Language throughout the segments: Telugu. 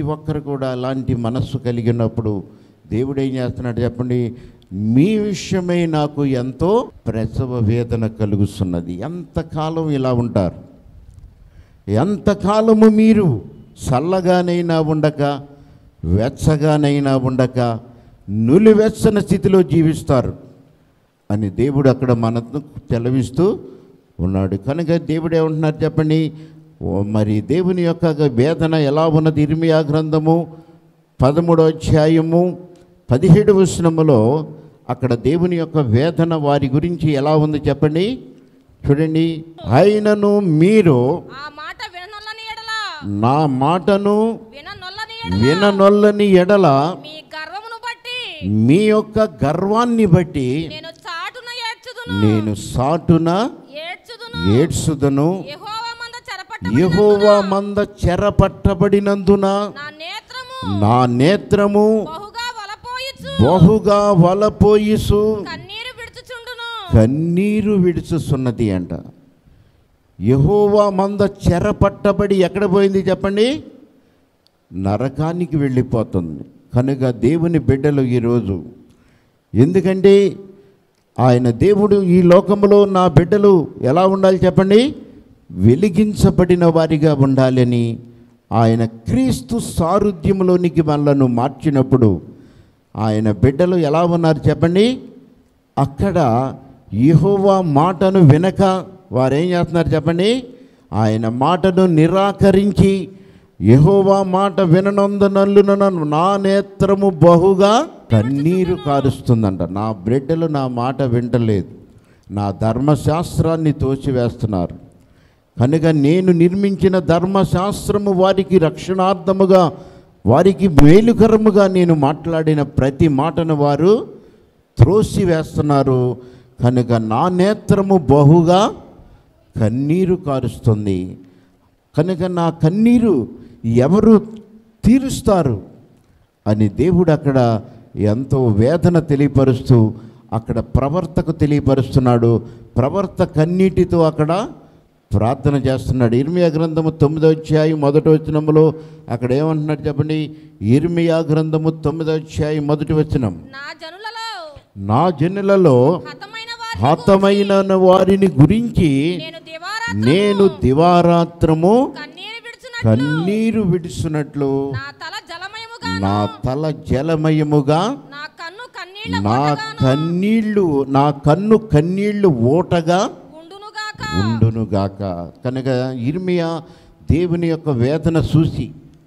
ప్రతి ఒక్కరు కూడా అలాంటి మనస్సు కలిగినప్పుడు దేవుడు ఏం చేస్తున్నాడు చెప్పండి మీ విషయమై నాకు ఎంతో ప్రసవ వేదన కలుగుతున్నది ఎంతకాలం ఇలా ఉంటారు ఎంతకాలము మీరు చల్లగానైనా ఉండక వెచ్చగానైనా ఉండక నులివెచ్చన స్థితిలో జీవిస్తారు అని దేవుడు అక్కడ మనకు తెలవిస్తూ ఉన్నాడు కనుక దేవుడు ఏమంటున్నారు చెప్పండి ఓ మరి దేవుని యొక్క వేదన ఎలా ఉన్నది ఇర్మియా గ్రంథము పదమూడో అధ్యాయము పదిహేడు వచనములో అక్కడ దేవుని యొక్క వేదన వారి గురించి ఎలా ఉంది చెప్పండి చూడండి ఆయనను మీరు ఆ మాట విననొల్లని ఎడల నా మాటను విననొల్లని ఎడల విననొల్లని ఎడల మీ గర్వమును బట్టి మీ యొక్క గర్వాన్ని బట్టి నేను చాటున ఏడ్చుదును నేను సాటున ఏడ్చుదును ఏడ్సుదను యెహోవా మంద చెరపట్ట యెహోవా మంద చెరపట్టబడినందున నా నేత్రము నా నేత్రము బహుగా వలపోయిచు బహుగా వలపోయిసు కన్నీరు విడుచుచుండును కన్నీరు విడుచుస్తున్నది అంట యెహోవా మంద చెరపట్టబడి ఎక్కడ పోయింది చెప్పండి నరకానికి వెళ్ళిపోతుంది కనుక దేవుని బిడ్డలు ఈరోజు ఎందుకంటే ఆయన దేవుడు ఈ లోకంలో నా బిడ్డలు ఎలా ఉండాలి చెప్పండి వెలిగించబడిన వారిగా ఉండాలని ఆయన క్రీస్తు సారుధ్యంలోనికి మనలను మార్చినప్పుడు ఆయన బిడ్డలు ఎలా ఉన్నారు చెప్పండి అక్కడ యెహోవా మాటను వినక వారేం చేస్తున్నారు చెప్పండి ఆయన మాటను నిరాకరించి యెహోవా మాట విననందునల్లున నా నేత్రము బహుగా కన్నీరు కారుస్తుందంట నా బిడ్డలు నా మాట వింటలేదు నా ధర్మశాస్త్రాన్ని తోచివేస్తున్నారు కనుక నేను నిర్మించిన ధర్మశాస్త్రము వారికి రక్షణార్థముగా వారికి మేలుకరముగా నేను మాట్లాడిన ప్రతి మాటను వారు త్రోసివేస్తున్నారు కనుక నా నేత్రము బహుగా కన్నీరు కారుస్తుంది కనుక నా కన్నీరు ఎవరు తీరుస్తారు అని దేవుడు అక్కడ ఎంతో వేదన తెలియపరుస్తూ అక్కడ ప్రవర్తకు తెలియపరుస్తున్నాడు ప్రవర్త కన్నీటితో అక్కడ ప్రార్థన చేస్తున్నాడు ఇర్మియా గ్రంథము తొమ్మిదో అధ్యాయం మొదటి వచనములో అక్కడ ఏమంటున్నాడు చెప్పండి ఇర్మియా గ్రంథము తొమ్మిదో అధ్యాయం మొదటి వచనం నా జనులలో నా జనులలో హతమైన వారి హతమైన వారిని గురించి నేను దివారా నేను దివారాత్రము కన్నీరు విడుచునట్లు కన్నీరు విడుచున్నట్లు నా తల జలమయముగా నా తల జలమయముగా నా కన్ను కన్నీళ్ల నా ఊటగాను కన్నీళ్లు నా కన్ను కన్నీళ్లు ఓటగా ఉండునుగాక ఉండునుగాక కనుక ఇర్మియా దేవుని యొక్క వేదన చూసి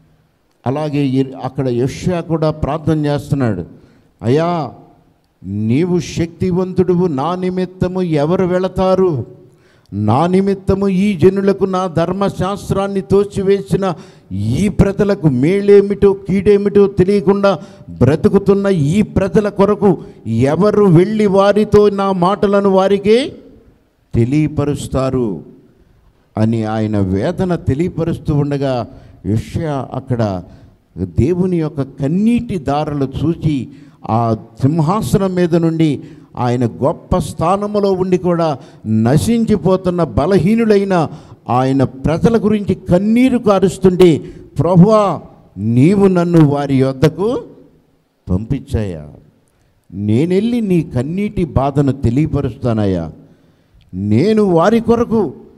అలాగే ఇర్- అక్కడ యష్యా కూడా ప్రార్థన చేస్తున్నాడు అయ్యా నీవు శక్తివంతుడువు నా నిమిత్తము ఎవరు వెళతారు నా నిమిత్తము ఈ జనులకు నా ధర్మశాస్త్రాన్ని తోచివేసిన ఈ ప్రజలకు మేలేమిటో కీడేమిటో తెలియకుండా బ్రతుకుతున్న ఈ ప్రజల కొరకు ఎవరు వెళ్ళి వారితో నా మాటలను వారికి తెలియపరుస్తారు అని ఆయన వేదన తెలియపరుస్తూ ఉండగా యెషయా అక్కడ దేవుని యొక్క కన్నీటి దారులు చూచి ఆ సింహాసనం మీద నుండి ఆయన గొప్ప స్థానములో ఉండి కూడా నశించిపోతున్న బలహీనులైన ఆయన ప్రజల గురించి కన్నీరు కారుస్తుంటే ప్రభువా నీవు నన్ను వారి యొద్దకు పంపించాయా నేనెళ్ళి నీ కన్నీటి బాధను తెలియపరుస్తానయ్యా నేను వారి కొరకు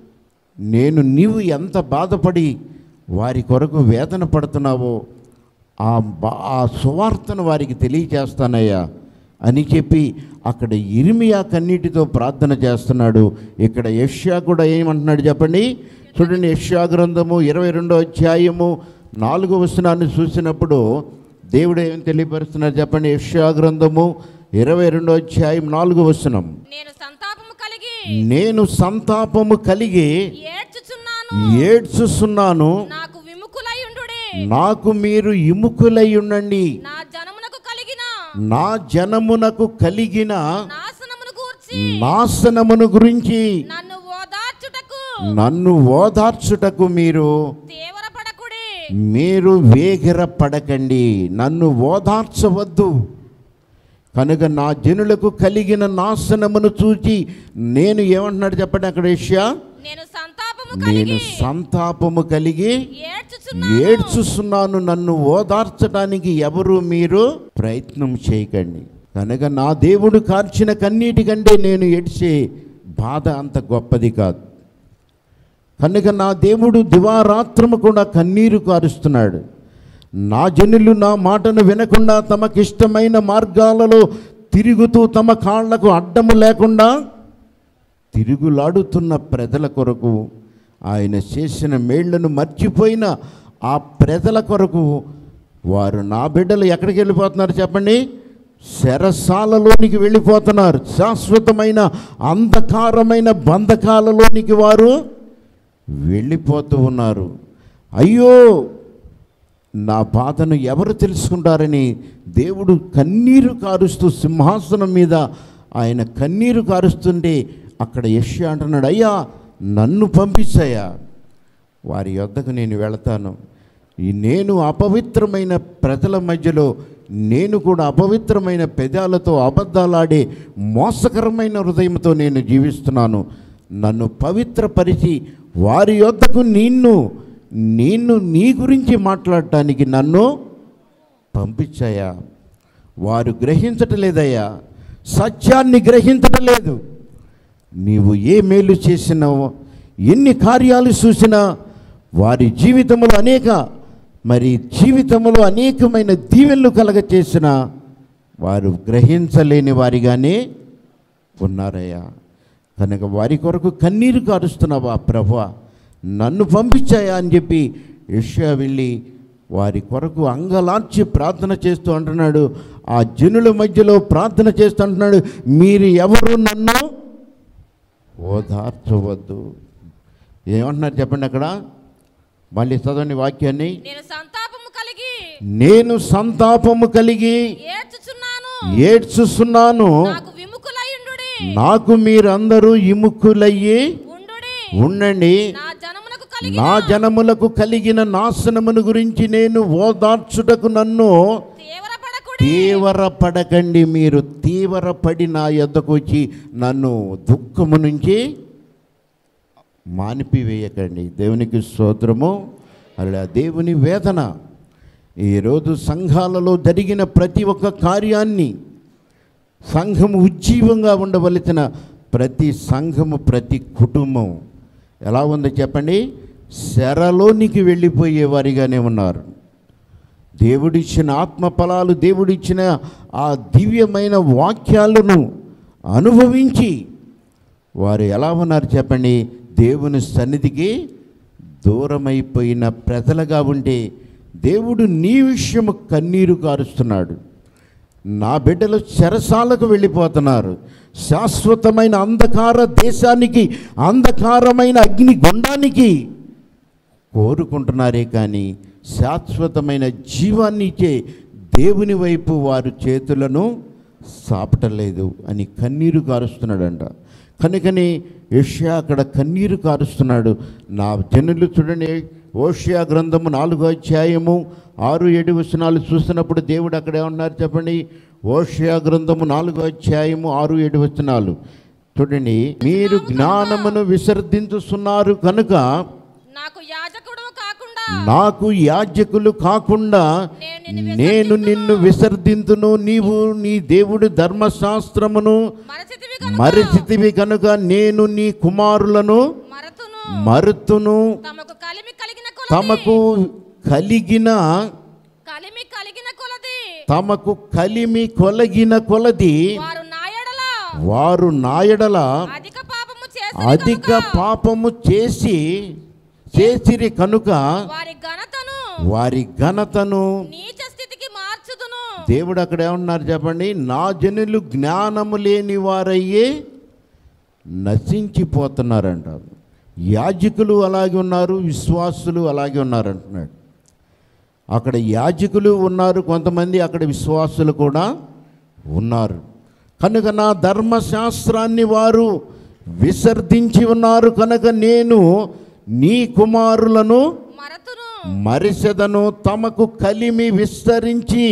నేను నీవు ఎంత బాధపడి వారి కొరకు వేదన పడుతున్నావో ఆ బా ఆ సువార్తను వారికి తెలియచేస్తానయ్యా అని చెప్పి అక్కడ ఇరిమియా కన్నీటితో ప్రార్థన చేస్తున్నాడు ఇక్కడ యష్యా కూడా ఏమంటున్నాడు చెప్పండి చూడండి యష్యా గ్రంథము ఇరవై రెండో అధ్యాయము నాలుగో వచనాన్ని చూసినప్పుడు దేవుడు ఏం తెలియపరుస్తున్నారు చెప్పండి యష్యా గ్రంథము ఇరవై రెండో అధ్యాయం నాలుగో వచనం నేను సంతాపము కలిగి నేను సంతాపము కలిగి ఏడ్చుచున్నాను ఏడ్చుస్తున్నాను నాకు విముఖులయుండుడే నాకు మీరు ఇముకులై ఉండండి నా జనమునకు కలిగిన నా జనమునకు కలిగిన నాశనమును గూర్చి నాశనమును గురించి నన్ను ఓదార్చుటకు నన్ను ఓదార్చుటకు మీరు తీవ్రపడకుడి మీరు వేగిరపడకండి నన్ను ఓదార్చవద్దు కనుక నా జనులకు కలిగిన నాశనమును చూచి నేను ఏమంటున్నాడు చెప్పండి అక్కడ ఏషియా నేను సంతాపము సంతాపము నేను కలిగి సంతాపము కలిగి ఏడ్చుచున్నా ఏడ్చుస్తున్నాను నన్ను ఓదార్చడానికి ఎవరు మీరు ప్రయత్నం చేయకండి కనుక నా దేవుడు కార్చిన కన్నీటి కంటే నేను ఏడ్చే బాధ అంత గొప్పది కాదు కనుక నా దేవుడు దివారాత్రము కూడా కన్నీరు కారుస్తున్నాడు నా జనులు నా మాటను వినకుండా తమకిష్టమైన మార్గాలలో తిరుగుతూ తమ కాళ్లకు అడ్డము లేకుండా తిరుగులాడుతున్న ప్రజల కొరకు ఆయన చేసిన మేళ్లను మర్చిపోయిన ఆ ప్రజల కొరకు వారు నా బిడ్డలు ఎక్కడికి వెళ్ళిపోతున్నారు చెప్పండి శరసాలలోనికి వెళ్ళిపోతున్నారు శాశ్వతమైన అంధకారమైన బంధకాలలోనికి వారు వెళ్ళిపోతూ ఉన్నారు అయ్యో నా బాధను ఎవరు తెలుసుకుంటారని దేవుడు కన్నీరు కారుస్తూ సింహాసనం మీద ఆయన కన్నీరు కారుస్తుంటే అక్కడ యశ్య అంటున్నాడు అయ్యా నన్ను పంపించాయా వారి యొద్దకు నేను వెళతాను ఈ నేను అపవిత్రమైన ప్రజల మధ్యలో నేను కూడా అపవిత్రమైన పెదాలతో అబద్ధాలాడే మోసకరమైన హృదయంతో నేను జీవిస్తున్నాను నన్ను పవిత్రపరిచి వారి యొద్దకు నిన్ను నిన్ను నీ గురించి మాట్లాడటానికి నన్ను పంపించాయా వారు గ్రహించటలేదయ్యా సత్యాన్ని గ్రహించటలేదు నీవు ఏ మేలు చేసినావో ఎన్ని కార్యాలు చూసినా వారి జీవితంలో అనేక మరి జీవితంలో అనేకమైన దీవెనలు కలగ చేసిన వారు గ్రహించలేని వారిగానే ఉన్నారయ్యా కనుక వారి కొరకు కన్నీరు కారుస్తున్నావా ప్రభా నన్ను పంపించాయా అని చెప్పి యెషయా వెళ్ళి వారి కొరకు అంగలార్చి ప్రార్థన చేస్తూ అంటున్నాడు ఆ జనుల మధ్యలో ప్రార్థన చేస్తూ అంటున్నాడు మీరు ఎవరు నన్ను ఓదార్చవద్దు ఏమంటున్నారు చెప్పండి అక్కడ మళ్ళీ చదవండి వాక్యాన్ని నేను సంతాపము కలిగి నేను సంతాపము కలిగి ఏడ్చుచున్నాను ఏడ్చుస్తున్నాను నాకు విముఖులయుండుడి నాకు మీరందరూ ఇముక్కులయ్యి ఉండుడి ఉండండి నా జనమునకు కలిగి నా జనములకు కలిగిన నాశనమును గురించి నేను ఓదార్చుటకు నన్ను తీవ్రపడకుడి తీవ్రపడకండి మీరు తీవ్రపడి నా యొద్దకు వచ్చి నన్ను దుఃఖము నుంచి మానిపివేయకండి దేవునికి స్తోత్రము అలా దేవుని వేదన ఈరోజు సంఘాలలో జరిగిన ప్రతి ఒక్క కార్యాన్ని సంఘము ఉజ్జీవంగా ఉండవలసిన ప్రతి సంఘము ప్రతి కుటుంబం ఎలా ఉందో చెప్పండి శరలోనికి వెళ్ళిపోయే వారిగానే ఉన్నారు దేవుడిచ్చిన ఆత్మ ఫలాలు దేవుడిచ్చిన ఆ దివ్యమైన వాక్యాలను అనుభవించి వారు ఎలా ఉన్నారు చెప్పండి దేవుని సన్నిధికి దూరమైపోయిన ప్రజలుగా ఉంటే దేవుడు నీ విషయము కన్నీరు కారుస్తున్నాడు నా బిడ్డలు చెరసాలకు వెళ్ళిపోతున్నారు శాశ్వతమైన అంధకార దేశానికి అంధకారమైన అగ్ని గుండానికి కోరుకుంటున్నారే కానీ శాశ్వతమైన జీవాన్ని ఇచ్చే దేవుని వైపు వారు చేతులను సాపటలేదు అని కన్నీరు కారుస్తున్నాడంట కనుకని యష్యా అక్కడ కన్నీరు కారుస్తున్నాడు నా జనులు చూడండి ఓషియా గ్రంథము నాలుగో అధ్యాయము ఆరు ఏడు వచనాలు చూసినప్పుడు దేవుడు అక్కడ ఏమన్నారు చెప్పండి ఓషియా గ్రంథము నాలుగో అధ్యాయము ఆరు ఏడు వచనాలు చూడండి మీరు జ్ఞానమును విసర్జించుతున్నారు కనుక నాకు యాజకుడు కాకుండా నాకు యాజకులు కాకుండా నేను నిన్ను విసర్జింతును నీవు నీ దేవుడి ధర్మశాస్త్రమును మరచితివి మరిచితివి కనుక నేను నీ కుమారులను మరతును మరుతును తమకు కలిమి కలిగిన కొలది తమకు కలిగిన కలిమి కలిగిన కొలది తమకు కలిమి కొలగిన కొలది వారు నాయడల వారు నాయడల అధిక పాపము చేసి అధిక పాపము చేసి చేసిరి కనుక వారి ఘనతను వారి ఘనతను నీచ స్థితికి మార్చుదును దేవుడు అక్కడ ఏమన్నారు చెప్పండి నా జనులు జ్ఞానము లేని వారయ్యే నశించిపోతున్నారంట యాజకులు అలాగే ఉన్నారు విశ్వాసులు అలాగే ఉన్నారు అంటున్నాడు అక్కడ యాజకులు ఉన్నారు కొంతమంది అక్కడ విశ్వాసులు కూడా ఉన్నారు కనుక నా ధర్మశాస్త్రాన్ని వారు విసర్జించి ఉన్నారు కనుక నేను నీ కుమారులను మరతును మరిసెదను తమకు కలిమి విస్తరించి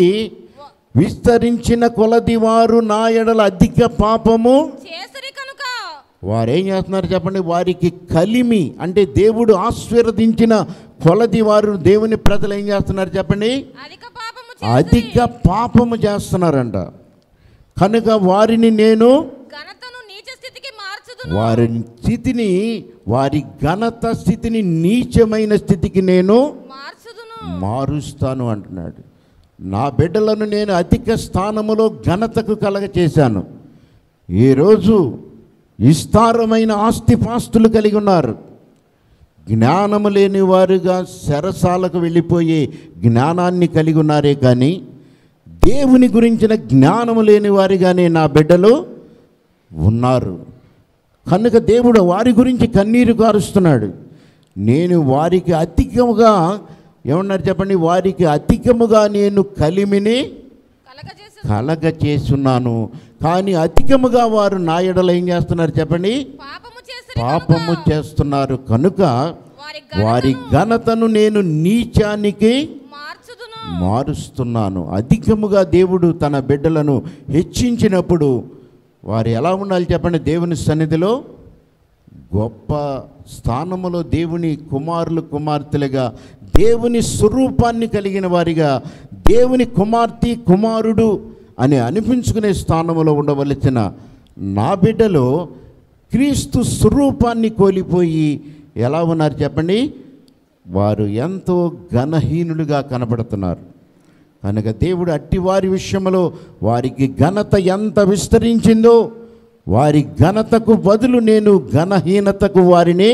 విస్తరించిన కొలది వారు నా ఎడల అధిక పాపము చేసిరి కనుక వారు ఏం చేస్తున్నారు చెప్పండి వారికి కలిమి అంటే దేవుడు ఆశీర్వదించిన కొలది వారు దేవుని ప్రజలు ఏం చేస్తున్నారు చెప్పండి అధిక పాపము అధిక పాపము చేస్తున్నారంట కనుక వారిని నేను ఘనతను నీచ స్థితికి మార్చుదును వారి స్థితిని వారి ఘనత స్థితిని నీచమైన స్థితికి నేను మార్చుదును మారుస్తాను అంటున్నాడు నా బిడ్డలను నేను అధిక స్థానములో ఘనతకు కలగ చేశాను ఈరోజు విస్తారమైన ఆస్తిపాస్తులు కలిగి ఉన్నారు జ్ఞానము లేని వారుగా శరసాలకు వెళ్ళిపోయే జ్ఞానాన్ని కలిగి ఉన్నారే కానీ దేవుని గురించిన జ్ఞానము లేని వారిగానే నా బిడ్డలు ఉన్నారు కనుక దేవుడు వారి గురించి కన్నీరు కారుస్తున్నాడు నేను వారికి అధికముగా ఏమన్నారు చెప్పండి వారికి అధికముగా నేను కలిమిని కలగజేసు కలగ చేస్తున్నాను కానీ అధికముగా వారు నా ఎడల ఏం చేస్తున్నారు చెప్పండి పాపము చేసి పాపము చేస్తున్నారు కనుక వారి వారి ఘనతను ఘనతను నేను నీచానికి మార్చుదును మారుస్తున్నాను అధికముగా దేవుడు తన బిడ్డలను హెచ్చించినప్పుడు వారు ఎలా ఉండాలి చెప్పండి దేవుని సన్నిధిలో గొప్ప స్థానములో దేవుని కుమారులు కుమార్తెలుగా దేవుని స్వరూపాన్ని కలిగిన వారిగా దేవుని కుమార్తె కుమారుడు అని అనిపించుకునే స్థానములో ఉండవలసిన నా బిడ్డలో క్రీస్తు స్వరూపాన్ని కోల్పోయి ఎలా ఉన్నారు చెప్పండి వారు ఎంతో ఘనహీనులుగా కనబడుతున్నారు కనుక దేవుడు అట్టి వారి విషయంలో వారికి ఘనత ఎంత విస్తరించిందో వారి ఘనతకు బదులు నేను ఘనహీనతకు వారిని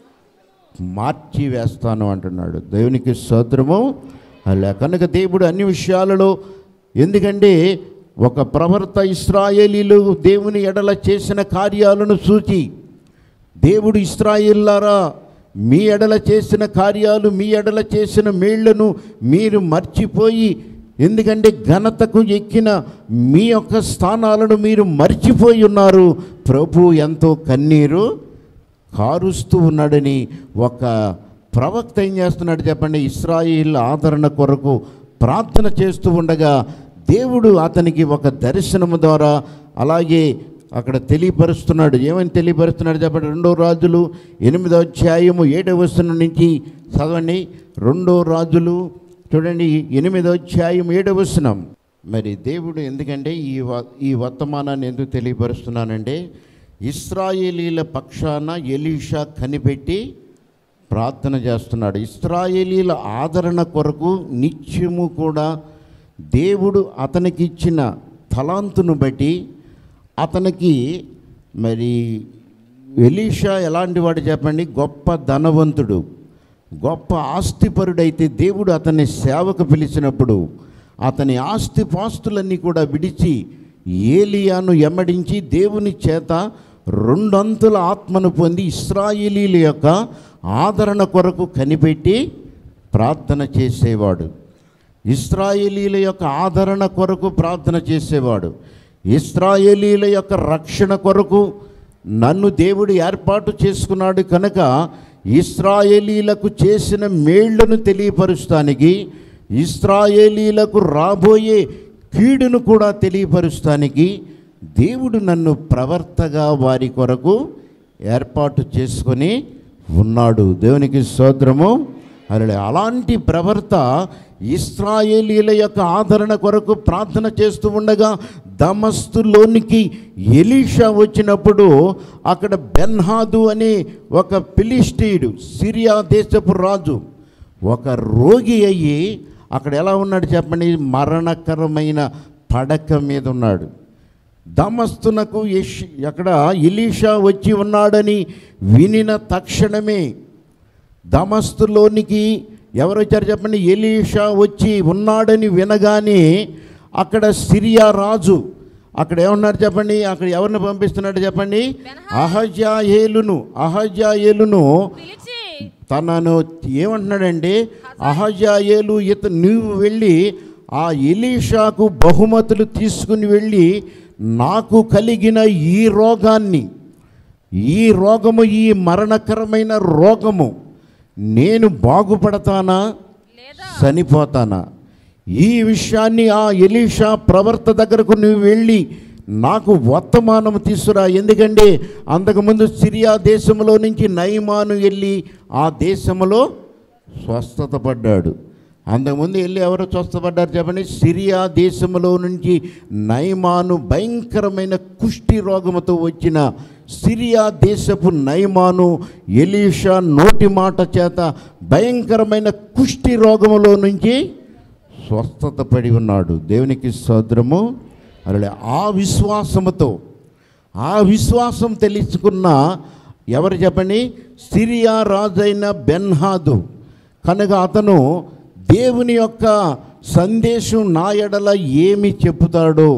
మార్చి వేస్తాను అంటున్నాడు దేవునికి స్తోత్రము అలా కనుక దేవుడు అన్ని విషయాలలో ఎందుకంటే ఒక ప్రవర్త ఇస్రాయేలీలు దేవుని ఎడల చేసిన కార్యాలను చూచి దేవుడు ఇస్రాయిల్లారా మీ ఎడల చేసిన కార్యాలు మీ ఎడల చేసిన మేళ్లను మీరు మర్చిపోయి ఎందుకంటే ఘనతకు ఎక్కిన మీ యొక్క స్థానాలను మీరు మర్చిపోయి ఉన్నారు ప్రభు ఎంతో కన్నీరు కారుస్తూ ఉన్నాడని ఒక ప్రవక్త ఏం చేస్తున్నాడు చెప్పండి ఇస్రాయిల్ ఆదరణ కొరకు ప్రార్థన చేస్తూ ఉండగా దేవుడు అతనికి ఒక దర్శనము ద్వారా అలాగే అక్కడ తెలియపరుస్తున్నాడు ఏమని తెలియపరుస్తున్నాడు చెప్పండి రెండో రాజులు ఎనిమిదో అధ్యాయము ఏడవ వచనం నుంచి చదవండి రెండో రాజులు చూడండి ఎనిమిదో అధ్యాయం ఏడవ వచనం మరి దేవుడు ఎందుకంటే ఈ వ ఈ వర్తమానాన్ని ఎందుకు తెలియపరుస్తున్నానంటే ఇస్రాయేలీల పక్షాన ఎలీషా కనిపెట్టి ప్రార్థన చేస్తున్నాడు ఇస్రాయేలీల ఆదరణ కొరకు నిత్యము కూడా దేవుడు అతనికి ఇచ్చిన తలాంతును బట్టి అతనికి మరి ఎలీషా ఎలాంటి వాడు చెప్పండి గొప్ప ధనవంతుడు గొప్ప ఆస్తిపరుడైతే దేవుడు అతన్ని సేవకు పిలిచినప్పుడు అతని ఆస్తిపాస్తులన్నీ కూడా విడిచి ఏలియాను ఎమ్మడించి దేవుని చేత రెండొంతుల ఆత్మను పొంది ఇస్రాయేలీల యొక్క ఆదరణ కొరకు కనిపెట్టి ప్రార్థన చేసేవాడు ఇస్రాయేలీల యొక్క ఆదరణ కొరకు ప్రార్థన చేసేవాడు ఇస్రాయేలీల యొక్క రక్షణ కొరకు నన్ను దేవుడు ఏర్పాటు చేసుకున్నాడు కనుక ఇస్రాయేలీలకు చేసిన మేళ్లను తెలియపరుస్తానికి ఇస్రాయేలీలకు రాబోయే కీడును కూడా తెలియపరుస్తానికి దేవుడు నన్ను ప్రవర్తగా వారి కొరకు ఏర్పాటు చేసుకొని ఉన్నాడు దేవునికి సోద్రము అలా అలాంటి ప్రవర్త ఇస్రాయేలీల యొక్క ఆదరణ కొరకు ప్రార్థన చేస్తూ ఉండగా దమస్తులోనికి ఎలీషా వచ్చినప్పుడు అక్కడ బెన్హాదు అనే ఒక ఫిలిస్టీయుడు సిరియా దేశపు రాజు ఒక రోగి అయ్యి అక్కడ ఎలా ఉన్నాడు చెప్పండి మరణకరమైన పడక మీద ఉన్నాడు దమస్తునకు యష్ అక్కడ ఇలీషా వచ్చి ఉన్నాడని వినిన తక్షణమే దమస్తులోనికి ఎవరు వచ్చారు చెప్పండి ఎలీషా వచ్చి ఉన్నాడని వినగానే అక్కడ సిరియా రాజు అక్కడ ఏమన్నారు చెప్పండి అక్కడ ఎవరిని పంపిస్తున్నాడు చెప్పండి అహజాయేలును అహజాయేలును పిలిచి తనను ఏమంటున్నాడంటే అహజాయేలు ఇత నువ్వు వెళ్ళి ఆ ఎలీషాకు బహుమతులు తీసుకుని వెళ్ళి నాకు కలిగిన ఈ రోగాన్ని ఈ రోగము ఈ మరణకరమైన రోగము నేను బాగుపడతానా లేదా చనిపోతానా ఈ విషయాన్ని ఆ ఎలీషా ప్రవర్త దగ్గరకు నువ్వు వెళ్ళి నాకు వర్తమానం తీసుకురా ఎందుకంటే అంతకుముందు సిరియా దేశంలో నుంచి నయమాను వెళ్ళి ఆ దేశంలో స్వస్థత పడ్డాడు అంతకుముందు వెళ్ళి ఎవరు స్వస్థపడ్డారు చెప్పండి సిరియా దేశంలో నుంచి నయమాను భయంకరమైన కుష్టి రోగముతో వచ్చిన సిరియా దేశపు నయమాను ఎలీషా నోటి మాట చేత భయంకరమైన కుష్టి రోగములో నుంచి స్వస్థత పడి ఉన్నాడు దేవునికి సోదరము అలా ఆ విశ్వాసముతో ఆ విశ్వాసం తెలుసుకున్న ఎవరు చెప్పండి సిరియా రాజైన బెన్హాదు కనుక అతను దేవుని యొక్క సందేశం నా ఎడల ఏమి చెప్పుతాడో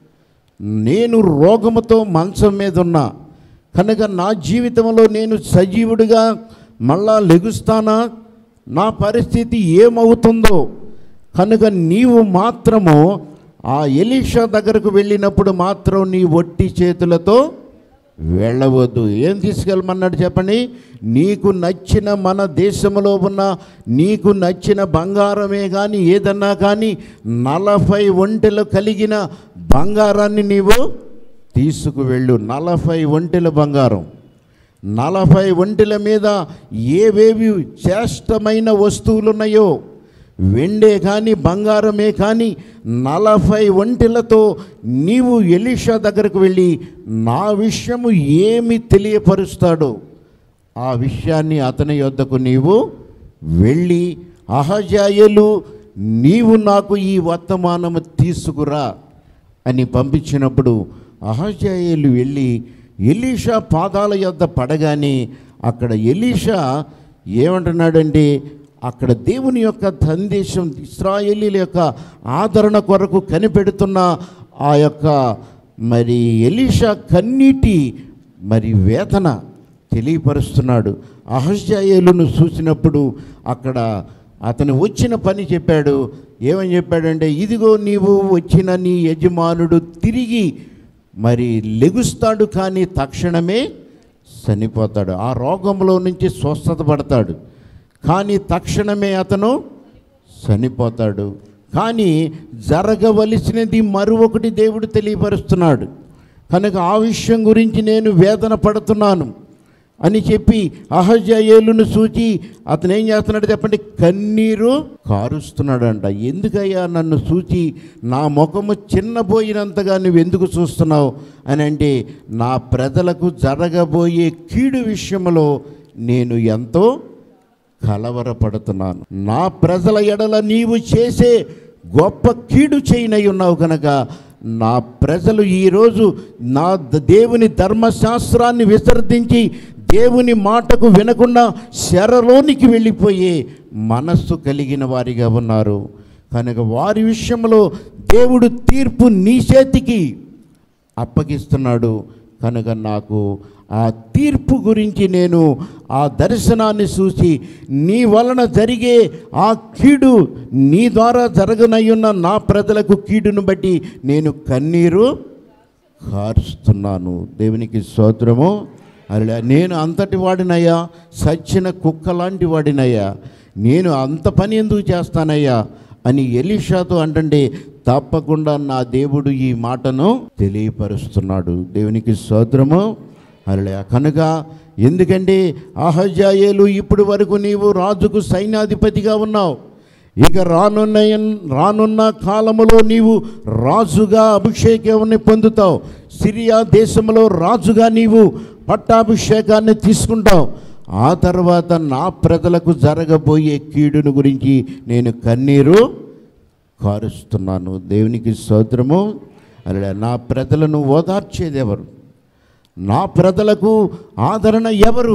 నేను రోగముతో మంచం మీద ఉన్నా కనుక నా జీవితంలో నేను సజీవుడిగా మళ్ళా లెగుస్తానా నా పరిస్థితి ఏమవుతుందో కనుక నీవు మాత్రము ఆ ఎలీషా దగ్గరకు వెళ్ళినప్పుడు మాత్రం నీ ఒట్టి చేతులతో వెళ్ళవద్దు ఏం తీసుకెళ్ళమన్నాడు చెప్పండి నీకు నచ్చిన మన దేశంలో ఉన్న నీకు నచ్చిన బంగారమే కానీ ఏదన్నా కానీ నలభై ఒంటెలు కలిగిన బంగారాన్ని నీవు తీసుకువెళ్ళు నలభై ఒంటెల బంగారం నలభై ఒంటెల మీద ఏవేవి శ్రేష్టమైన వస్తువులు ఉన్నాయో వెండే కానీ బంగారమే కానీ నలభై ఒంటెలతో నీవు ఎలీషా దగ్గరకు వెళ్ళి నా విషయము ఏమి తెలియపరుస్తాడో ఆ విషయాన్ని అతని యొద్దకు నీవు వెళ్ళి అహజాయలు నీవు నాకు ఈ వర్తమానము తీసుకురా అని పంపించినప్పుడు అహజాయేలు వెళ్ళి ఎలీషా పాదాల యొద్ద పడగానే అక్కడ ఎలీషా ఏమంటున్నాడంటే అక్కడ దేవుని యొక్క సందేశం ఇస్రాయేలీల యొక్క ఆదరణ కొరకు కనిపెడుతున్న ఆ యొక్క మరి ఎలీషా కన్నీటి మరి వేదన తెలియపరుస్తున్నాడు అహజ్యాయేలును చూసినప్పుడు అక్కడ అతను వచ్చిన పని చెప్పాడు ఏమని చెప్పాడంటే ఇదిగో నీవు వచ్చిన నీ యజమానుడు తిరిగి మరి లెగుస్తాడు కానీ తక్షణమే చనిపోతాడు ఆ రోగంలో నుంచి స్వస్థత పడతాడు కానీ తక్షణమే అతను చనిపోతాడు కానీ జరగవలసినది మరొకటి దేవుడు తెలియపరుస్తున్నాడు కనుక ఆ విషయం గురించి నేను వేదన పడుతున్నాను అని చెప్పి అహజయేలును సూచి అతను ఏం చేస్తున్నాడు చెప్పండి కన్నీరు కారుస్తున్నాడంట ఎందుకయ్యా నన్ను సూచి నా ముఖము చిన్నబోయినంతగా నువ్వు ఎందుకు చూస్తున్నావు అని అంటే నా ప్రజలకు జరగబోయే కీడు విషయంలో నేను ఎంతో కలవరపడుతున్నాను నా ప్రజల ఎడల నీవు చేసే గొప్ప కీడు చేయనై ఉన్నావు కనుక నా ప్రజలు ఈరోజు నా ద- దేవుని ధర్మశాస్త్రాన్ని విసర్జించి దేవుని మాటకు వినకుండా శరలోనికి వెళ్ళిపోయే మనస్సు కలిగిన వారిగా ఉన్నారు కనుక వారి విషయంలో దేవుడు తీర్పు నీ చేతికి అప్పగిస్తున్నాడు కనుక నాకు ఆ తీర్పు గురించి నేను ఆ దర్శనాన్ని చూసి నీ వలన జరిగే ఆ కీడు నీ ద్వారా జరగనయ్యున్న నా ప్రజలకు కీడును బట్టి నేను కన్నీరు కారుస్తున్నాను దేవునికి స్తోత్రము అలా నేను అంతటి వాడినయ్యా సచ్చిన కుక్క లాంటి వాడినయ్యా నేను అంత పని ఎందుకు చేస్తానయ్యా అని ఎలీషాతో అంటండి తప్పకుండా నా దేవుడు ఈ మాటను తెలియపరుస్తున్నాడు దేవునికి స్తోత్రము అలా కనుక ఎందుకంటే అహజాయేలు ఇప్పటి వరకు నీవు రాజుకు సైన్యాధిపతిగా ఉన్నావు ఇక రానున్న రానున్న కాలములో నీవు రాజుగా అభిషేకాన్ని పొందుతావు సిరియా దేశంలో రాజుగా నీవు పట్టాభిషేకాన్ని తీసుకుంటావు ఆ తర్వాత నా ప్రజలకు జరగబోయే కీడును గురించి నేను కన్నీరు కారుస్తున్నాను దేవునికి స్తోత్రము అలా నా ప్రజలను ఓదార్చేది ఎవరు నా ప్రజలకు ఆదరణ ఎవరు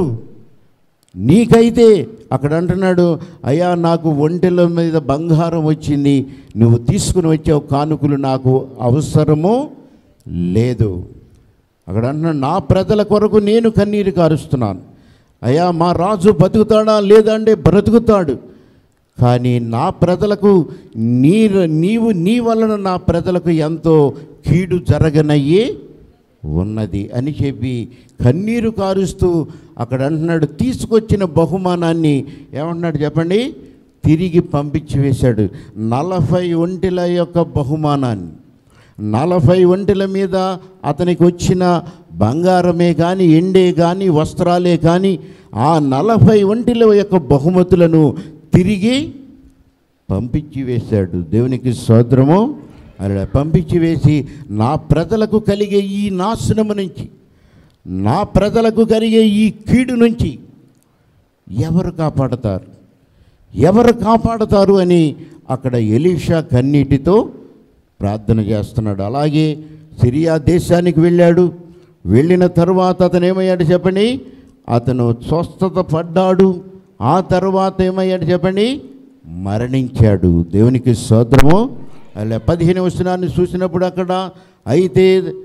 నీకైతే అక్కడ అంటున్నాడు అయ్యా నాకు ఒంటెల మీద బంగారం వచ్చింది నువ్వు తీసుకుని వచ్చావు కానుకలు నాకు అవసరము లేదు అక్కడ అంటున్నాడు నా ప్రజల కొరకు నేను కన్నీరు కారుస్తున్నాను అయ్యా మా రాజు బతుకుతాడా లేదంటే బ్రతుకుతాడు కానీ నా ప్రజలకు నీ నీవు నీ వలన నా ప్రజలకు ఎంతో కీడు జరగనయ్యి ఉన్నది అని చెప్పి కన్నీరు కారుస్తూ అక్కడ అంటున్నాడు తీసుకొచ్చిన బహుమానాన్ని ఏమంటున్నాడు చెప్పండి తిరిగి పంపించి వేశాడు నలభై ఒంటిల యొక్క బహుమానాన్ని నలభై ఒంటిల మీద అతనికి వచ్చిన బంగారమే కానీ ఎండే కానీ వస్త్రాలే కానీ ఆ నలభై ఒంటిల యొక్క బహుమతులను తిరిగి పంపించి వేశాడు దేవునికి సోదరము అలా పంపించి వేసి నా ప్రజలకు కలిగే ఈ నాశనము నుంచి నా ప్రజలకు కలిగే ఈ కీడు నుంచి ఎవరు కాపాడతారు ఎవరు కాపాడతారు అని అక్కడ ఎలీషా కన్నీటితో ప్రార్థన చేస్తున్నాడు అలాగే సిరియా దేశానికి వెళ్ళాడు వెళ్ళిన తర్వాత అతను ఏమయ్యాడు చెప్పండి అతను స్వస్థత పడ్డాడు ఆ తర్వాత ఏమయ్యాడు చెప్పండి మరణించాడు దేవునికి సోదరము అలా పదిహేను వచనాన్ని చూసినప్పుడు అక్కడ అయితే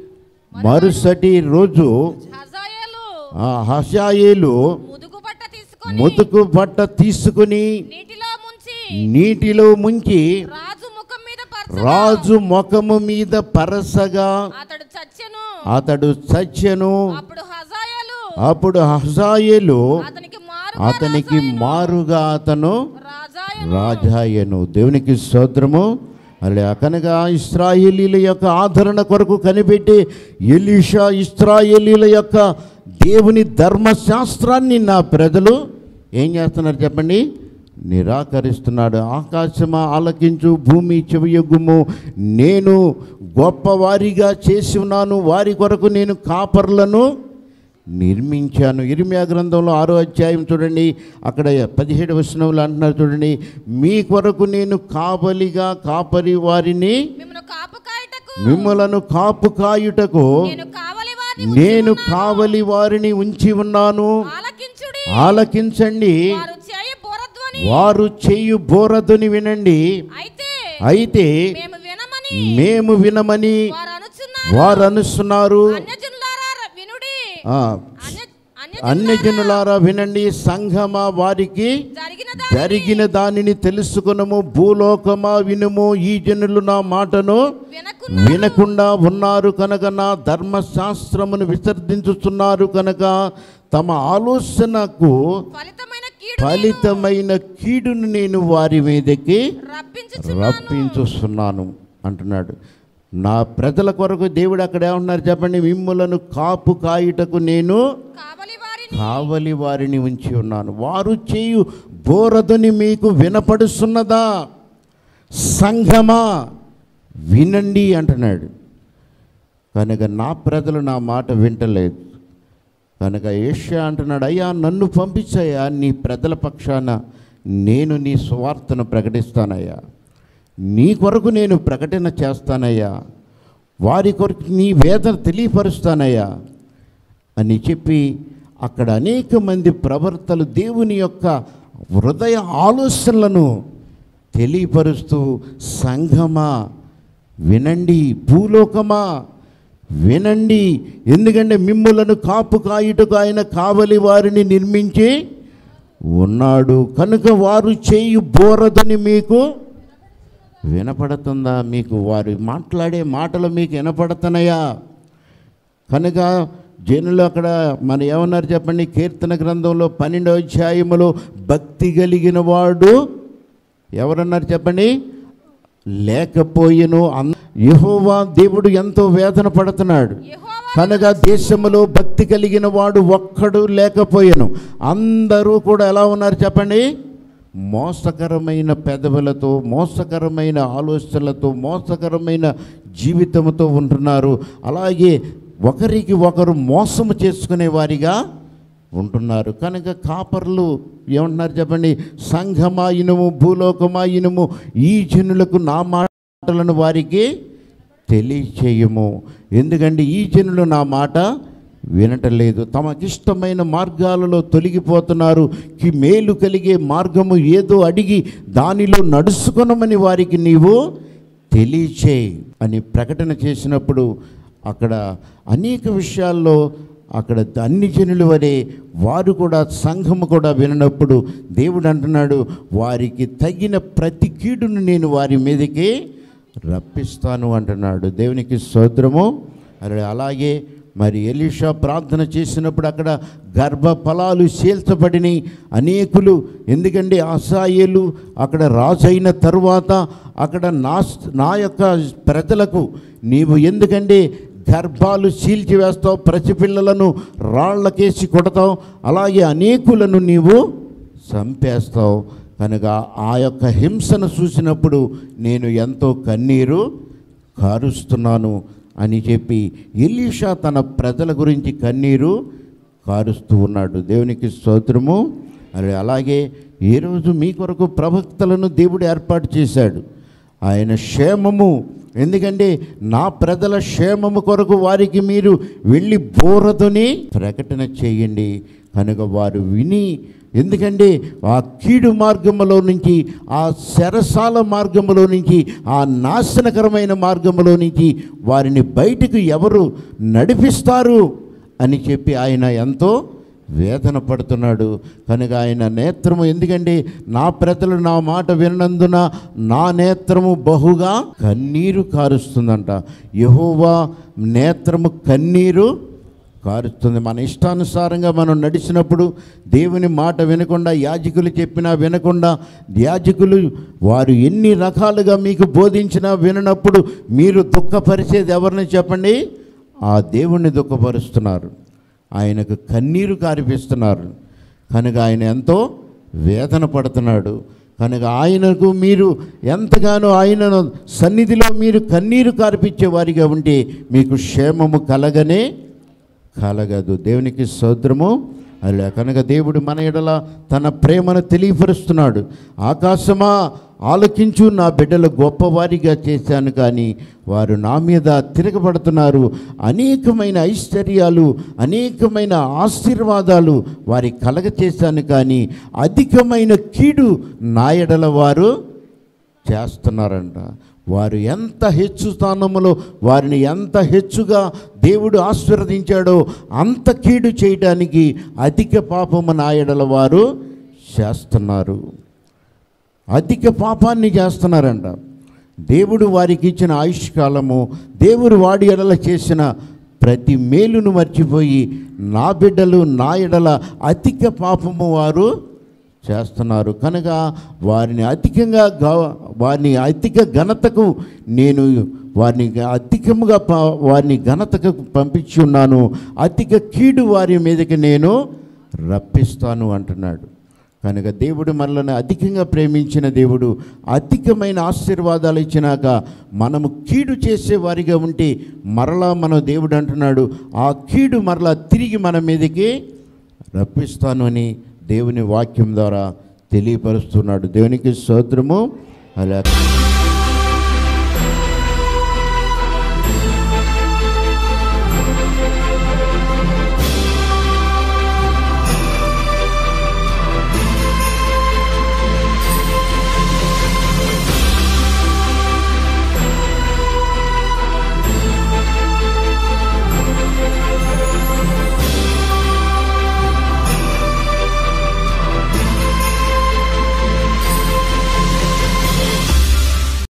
మరుసటి రోజు హజాయేలు ఆ హషాయేలు ముదుగు బట్ట తీసుకొని ముతుకు బట్ట తీసుకుని నీటిలో ముంచి నీటిలో ముంచి రాజు ముఖం మీద పరచగా రాజు ముఖము మీద పరసగా అతడు చచ్చెను అతడు చచ్చెను అప్పుడు హజాయేలు అప్పుడు హజాయేలు అతనికి మారు అతనికి మారుగా అతను రాజాయను రాజాయను దేవునికి స్తోత్రము అలా కనుక ఇస్రాయేలీల యొక్క ఆదరణ కొరకు కనిపెట్టి ఎలీషా ఇస్రాయేలీల యొక్క దేవుని ధర్మశాస్త్రాన్ని నా ప్రజలు ఏం చేస్తున్నారు చెప్పండి నిరాకరిస్తున్నాడు ఆకాశమా ఆలకించు భూమి చెవియొగ్గుము నేను గొప్పవారిగా చేసి ఉన్నాను వారి కొరకు నేను కాపర్లను నిర్మించాను ఇరిమియా గ్రంథంలో ఆరో అధ్యాయం చూడండి అక్కడ పదిహేడు వచనంలో అంటున్నారు చూడండి మీ కొరకు నేను కాపలిగా కాపరి వారిని మిమ్మల్ని కాపు కాయటకు మిమ్మలను కాపు కాయుటకు నేను కావలి వారిని నేను కావలి వారిని ఉంచి ఉన్నాను ఆలకించుడి ఆలకించండి వారు చేయ బోరధ్వని వారు చెయ్యు బోరదుని వినండి అయితే అయితే మేము వినమని మేము వినమని వారు అనుచున్నారు వారు అనుస్తున్నారు అన్యజనులారా వినుడి ఆ, అన్య అన్య అన్యజనులారా వినండి సంఘమా వారికి జరిగిన జరిగిన దానిని తెలుసుకునము భూలోకమా వినుము ఈ జనులు నా మాటను వినకున్న వినకుండా ఉన్నారు కనుక నా ధర్మశాస్త్రమును విసర్జించుతున్నారు కనుక తమ ఆలోచనకు ఫలితమైన కీడు ఫలితమైన కీడును నేను వారి మీదకి రప్పించు రప్పించుస్తున్నాను అంటున్నాడు నా ప్రజల కొరకు దేవుడు అక్కడ ఏమన్నారు చెప్పండి మిమ్ములను కాపు కాయుటకు నేను కావలి వారిని కావలి వారిని ఉంచి ఉన్నాను వారు చేయు బోరదుని మీకు వినపడుస్తున్నదా సంఘమా వినండి అంటున్నాడు కనుక నా ప్రజలు నా మాట వింటలేదు కనుక ఏష్యా అంటున్నాడు అయ్యా నన్ను పంపించయ్యా నీ ప్రజల పక్షాన నేను నీ సువార్తను ప్రకటిస్తానయ్యా నీ కొరకు నేను ప్రకటన చేస్తానయ్యా వారి కొరకు నీ వేదన తెలియపరుస్తానయ్యా అని చెప్పి అక్కడ అనేక మంది ప్రవర్తలు దేవుని యొక్క హృదయ ఆలోచనలను తెలియపరుస్తూ సంఘమా వినండి భూలోకమా వినండి ఎందుకంటే మిమ్ములను కాపు కాయుటకు ఆయన కావలి వారిని నిర్మించి ఉన్నాడు కనుక వారు చేయు బోరదని మీకు వినపడుతుందా మీకు వారు మాట్లాడే మాటలు మీకు వినపడుతున్నాయా కనుక జనులు అక్కడ మన ఏమన్నారు చెప్పండి కీర్తన గ్రంథంలో పన్నెండవ అధ్యాయములో భక్తి కలిగిన వాడు ఎవరన్నారు చెప్పండి లేకపోయిను అన్ యెహోవా దేవుడు ఎంతో వేదన పడుతున్నాడు యెహోవా కనుక దేశంలో భక్తి కలిగిన వాడు ఒక్కడు లేకపోయాను అందరూ కూడా ఎలా ఉన్నారు చెప్పండి మోసకరమైన పెదవులతో మోసకరమైన ఆలోచనలతో మోసకరమైన జీవితంతో ఉంటున్నారు అలాగే ఒకరికి ఒకరు మోసము చేసుకునే వారిగా ఉంటున్నారు కనుక కాపర్లు ఏమంటున్నారు చెప్పండి సంఘమా ఇనుము భూలోకమా ఇనుము ఈ జనులకు నా మాటలను వారికి తెలియచేయము ఎందుకంటే ఈ జనులు నా మాట వినటలేదు తమకిష్టమైన మార్గాలలో తొలగిపోతున్నారు కి మేలు కలిగే మార్గము ఏదో అడిగి దానిలో నడుచుకునమని వారికి నీవు తెలియచేయి అని ప్రకటన చేసినప్పుడు అక్కడ అనేక విషయాల్లో అక్కడ అన్ని జనుల వరే వారు కూడా సంఘము కూడా విననప్పుడు దేవుడు అంటున్నాడు వారికి తగిన ప్రతి కీడును నేను వారి మీదకి రప్పిస్తాను అంటున్నాడు దేవునికి స్తోత్రము అలా అలాగే మరి ఎలీషా ప్రార్థన చేసినప్పుడు అక్కడ గర్భఫలాలు చీల్చబడినాయి అనేకులు ఎందుకంటే అసాయేలు అక్కడ రాజు అయిన తరువాత అక్కడ నా నా యొక్క ప్రజలకు నీవు ఎందుకంటే గర్భాలు చీల్చివేస్తావు ప్రతిపిల్లలను రాళ్ళకేసి కొడతావు అలాగే అనేకులను నీవు చంపేస్తావు కనుక ఆ యొక్క హింసను చూసినప్పుడు నేను ఎంతో కన్నీరు కారుస్తున్నాను అని చెప్పి ఎలీషా తన ప్రజల గురించి కన్నీరు కారుస్తూ ఉన్నాడు దేవునికి స్తోత్రము మరి అలాగే ఈరోజు మీ కొరకు ప్రవక్తలను దేవుడు ఏర్పాటు చేశాడు ఆయన క్షేమము ఎందుకంటే నా ప్రజల క్షేమము కొరకు వారికి మీరు వెళ్ళి బోరదుని ప్రకటన చేయండి కనుక వారు విని ఎందుకంటే ఆ కీడు మార్గములో నుంచి ఆ శరసాల మార్గములో నుంచి ఆ నాశనకరమైన మార్గములో నుంచి వారిని బయటకు ఎవరు నడిపిస్తారు అని చెప్పి ఆయన ఎంతో వేదన పడుతున్నాడు కనుక ఆయన నేత్రము ఎందుకంటే నా ప్రజలు నా మాట వినందున నా నేత్రము బహుగా కన్నీరు కారుస్తుందంట యహోవా నేత్రము కన్నీరు కారుస్తుంది మన ఇష్టానుసారంగా మనం నడిచినప్పుడు దేవుని మాట వినకుండా యాజకులు చెప్పినా వినకుండా యాజకులు వారు ఎన్ని రకాలుగా మీకు బోధించినా విననప్పుడు మీరు దుఃఖపరిచేది ఎవరిని చెప్పండి ఆ దేవుణ్ణి దుఃఖపరుస్తున్నారు ఆయనకు కన్నీరు కారిపిస్తున్నారు కనుక ఆయన ఎంతో వేదన పడుతున్నాడు కనుక ఆయనకు మీరు ఎంతగానో ఆయనను సన్నిధిలో మీరు కన్నీరు కార్పించే వారిగా ఉంటే మీకు క్షేమము కలగనే కలగదు దేవునికి సోద్రము అలా కనుక దేవుడు మన ఎడల తన ప్రేమను తెలియపరుస్తున్నాడు ఆకాశమా ఆలకించు నా బిడ్డలు గొప్పవారిగా చేశాను కానీ వారు నా మీద తిరగబడుతున్నారు అనేకమైన ఐశ్వర్యాలు అనేకమైన ఆశీర్వాదాలు వారి కలగ చేశాను కానీ అధికమైన కీడు నా ఎడల వారు చేస్తున్నారంట వారు ఎంత హెచ్చు స్థానములో వారిని ఎంత హెచ్చుగా దేవుడు ఆశీర్వదించాడో అంత కీడు చేయడానికి అధిక పాపము నాయడల వారు చేస్తున్నారు అధిక పాపాన్ని చేస్తున్నారంట దేవుడు వారికి ఇచ్చిన ఆయుష్కాలము దేవుడు వాడి ఎడల చేసిన ప్రతి మేలును మర్చిపోయి నా బిడ్డలు నా ఎడల అధిక పాపము వారు చేస్తున్నారు కనుక వారిని అధికంగా గ- వారిని అధిక ఘనతకు నేను వారిని అధికముగా ప- వారిని ఘనతకు పంపించి ఉన్నాను అధిక కీడు వారి మీదకి నేను రప్పిస్తాను అంటున్నాడు కనుక దేవుడు మనల్ని అధికంగా ప్రేమించిన దేవుడు అధికమైన ఆశీర్వాదాలు ఇచ్చినాక మనము కీడు చేసే వారిగా ఉంటే మరలా మన దేవుడు అంటున్నాడు ఆ కీడు మరలా తిరిగి మన మీదకి రప్పిస్తాను అని దేవుని వాక్యం ద్వారా తెలియపరుస్తున్నాడు దేవునికి స్తోత్రము అలా